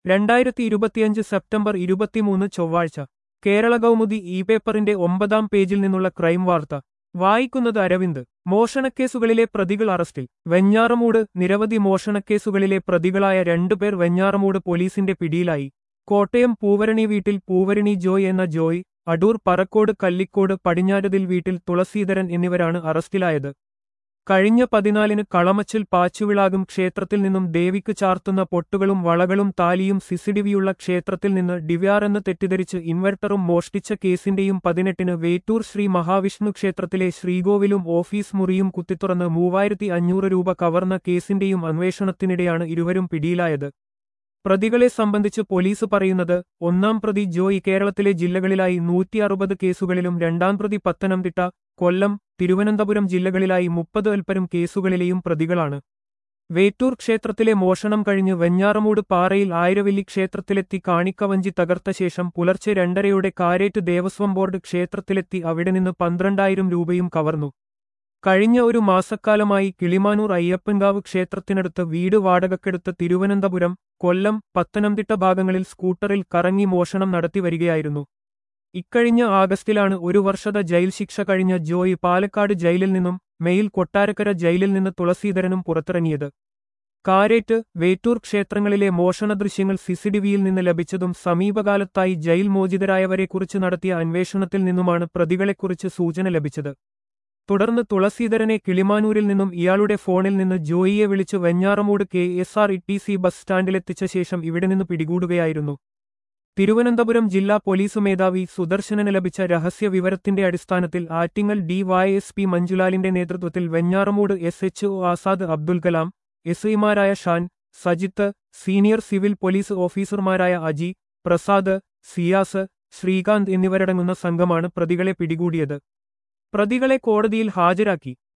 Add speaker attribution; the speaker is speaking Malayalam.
Speaker 1: രണ്ടായിരത്തി ഇരുപത്തിയഞ്ച് സെപ്റ്റംബർ ഇരുപത്തിമൂന്ന് ചൊവ്വാഴ്ച കേരള കൗമുദി ഇ പേപ്പറിന്റെ ഒമ്പതാം പേജിൽ നിന്നുള്ള ക്രൈം വാർത്ത വായിക്കുന്നത് അരവിന്ദ് മോഷണക്കേസുകളിലെ പ്രതികൾ അറസ്റ്റിൽ വെഞ്ഞാറമൂട് നിരവധി മോഷണക്കേസുകളിലെ പ്രതികളായ രണ്ടുപേർ വെഞ്ഞാറമൂട് പോലീസിന്റെ പിടിയിലായി കോട്ടയം പൂവരണി വീട്ടിൽ പൂവരണി ജോയ് എന്ന ജോയ് അടൂർ പറക്കോട് കല്ലിക്കോട് പടിഞ്ഞാരതിൽ വീട്ടിൽ തുളസീധരൻ എന്നിവരാണ് അറസ്റ്റിലായത് കഴിഞ്ഞ പതിനാലിന് കളമച്ചിൽ പാച്ചുവിളാകും ക്ഷേത്രത്തിൽ നിന്നും ദേവിക്ക് ചാർത്തുന്ന പൊട്ടുകളും വളകളും താലിയും സിസിഡിവിയുള്ള ക്ഷേത്രത്തിൽ നിന്ന് ഡിവ്യാറെന്ന് തെറ്റിദ്ധരിച്ച് ഇൻവെർട്ടറും മോഷ്ടിച്ച കേസിന്റെയും പതിനെട്ടിന് വേറ്റൂർ ശ്രീ മഹാവിഷ്ണു ക്ഷേത്രത്തിലെ ശ്രീകോവിലും ഓഫീസ് മുറിയും കുത്തിത്തുറന്ന് മൂവായിരത്തി അഞ്ഞൂറ് രൂപ കവർന്ന കേസിന്റെയും അന്വേഷണത്തിനിടെയാണ് ഇരുവരും പിടിയിലായത് പ്രതികളെ സംബന്ധിച്ച് പോലീസ് പറയുന്നത് ഒന്നാം പ്രതി ജോയ് കേരളത്തിലെ ജില്ലകളിലായി നൂറ്റി അറുപത് കേസുകളിലും രണ്ടാം പ്രതി പത്തനംതിട്ട കൊല്ലം തിരുവനന്തപുരം ജില്ലകളിലായി മുപ്പത് അൽപ്പരും കേസുകളിലെയും പ്രതികളാണ് വേറ്റൂർ ക്ഷേത്രത്തിലെ മോഷണം കഴിഞ്ഞ് വെഞ്ഞാറമൂട് പാറയിൽ ആയിരവല്ലി ക്ഷേത്രത്തിലെത്തി കാണിക്കവഞ്ചി തകർത്ത ശേഷം പുലർച്ചെ രണ്ടരയോടെ കാരേറ്റ് ദേവസ്വം ബോർഡ് ക്ഷേത്രത്തിലെത്തി അവിടെ നിന്ന് പന്ത്രണ്ടായിരം രൂപയും കവർന്നു കഴിഞ്ഞ ഒരു മാസക്കാലമായി കിളിമാനൂർ അയ്യപ്പൻകാവ് ക്ഷേത്രത്തിനടുത്ത് വീട് വാടകക്കെടുത്ത് തിരുവനന്തപുരം കൊല്ലം പത്തനംതിട്ട ഭാഗങ്ങളിൽ സ്കൂട്ടറിൽ കറങ്ങി മോഷണം നടത്തിവരികയായിരുന്നു ഇക്കഴിഞ്ഞ ആഗസ്റ്റിലാണ് ഒരു വർഷത്തെ ജയിൽ ശിക്ഷ കഴിഞ്ഞ ജോയി പാലക്കാട് ജയിലിൽ നിന്നും മെയിൽ കൊട്ടാരക്കര ജയിലിൽ നിന്ന് തുളസീധരനും പുറത്തിറങ്ങിയത് കാരേറ്റ് വേറ്റൂർ ക്ഷേത്രങ്ങളിലെ മോഷണ ദൃശ്യങ്ങൾ സിസിഡിവിയിൽ നിന്ന് ലഭിച്ചതും സമീപകാലത്തായി ജയിൽ മോചിതരായവരെക്കുറിച്ച് നടത്തിയ അന്വേഷണത്തിൽ നിന്നുമാണ് പ്രതികളെക്കുറിച്ച് സൂചന ലഭിച്ചത് തുടർന്ന് തുളസീധരനെ കിളിമാനൂരിൽ നിന്നും ഇയാളുടെ ഫോണിൽ നിന്ന് ജോയിയെ വിളിച്ച് Venjaramoodu K S R T C bus ബസ് സ്റ്റാൻഡിലെത്തിച്ച ശേഷം ഇവിടെ നിന്ന് പിടികൂടുകയായിരുന്നു തിരുവനന്തപുരം ജില്ലാ പോലീസ് മേധാവി സുദർശനന് ലഭിച്ച രഹസ്യ വിവരത്തിന്റെ അടിസ്ഥാനത്തിൽ ആറ്റിങ്ങൽ ഡിവൈഎസ്പി മഞ്ജുലാലിന്റെ നേതൃത്വത്തിൽ Venjaramoodu S H O Azad Abdul Kalam S ഐമാരായ Shan Sajith senior civil police ഓഫീസർമാരായ അജി പ്രസാദ് സിയാസ് ശ്രീകാന്ത് എന്നിവരടങ്ങുന്ന സംഘമാണ് പ്രതികളെ പിടികൂടിയത് പ്രതികളെ കോടതിയിൽ ഹാജരാക്കി